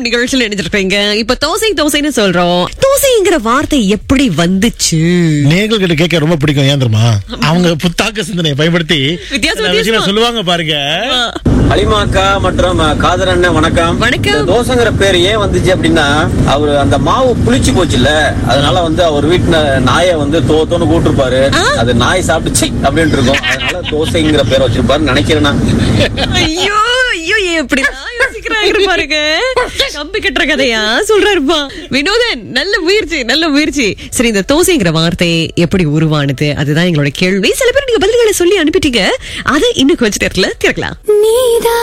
நிகழ்ச்சியில் இணைஞ்சிருக்கீங்க இப்ப தோசை தோசைன்னு சொல்றோம் தோசைங்கிற வார்த்தை எப்படி வந்துச்சு நேர்கள் கிட்ட கேட்க ரொம்ப பிடிக்கும் ஏன் தெரியுமா அவங்க புத்தாக்க சிந்தனையை பயன்படுத்தி வித்தியாச சில வித்தியாசமா. விஷயங்களை சொல்லுவாங்க பாருங்க அலிமாக்கா மற்றும் அஹ், காதர் அண்ணன் வணக்கம் வணக்கம். இந்த தோசைங்கிற பேர் ஏன் வந்துச்சு அப்படின்னா அவரு அந்த மாவு புளிச்சு போச்சுல்ல அதனால வந்து அவர் வீட்டுல நாயை வந்து தோ தோன்னு கூட்டிருப்பாரு அது நாய் சாப்பிடுச்சு அப்படின்னு இருக்கும் அதனால தோசைங்கிற பேர் வச்சிருப்பாரு நினைக்கிறேன் நான். ஐயோ ஐயோ எப்படி யோசிக்கிறாங்க பாருங்க கம்பி கட்டுற கதையா சொல்றாருப்பா வினோதன் நல்ல முயற்சி நல்ல முயற்சி சரி இந்த தோசைங்கிற வார்த்தை எப்படி உருவானது அதுதான் எங்களோட கேள்வி சில பேர் நீங்க பதில்களை சொல்லி அனுப்பிட்டீங்க அதை இன்னும் கொஞ்ச நேரத்துல திறக்கலாம் நீதான்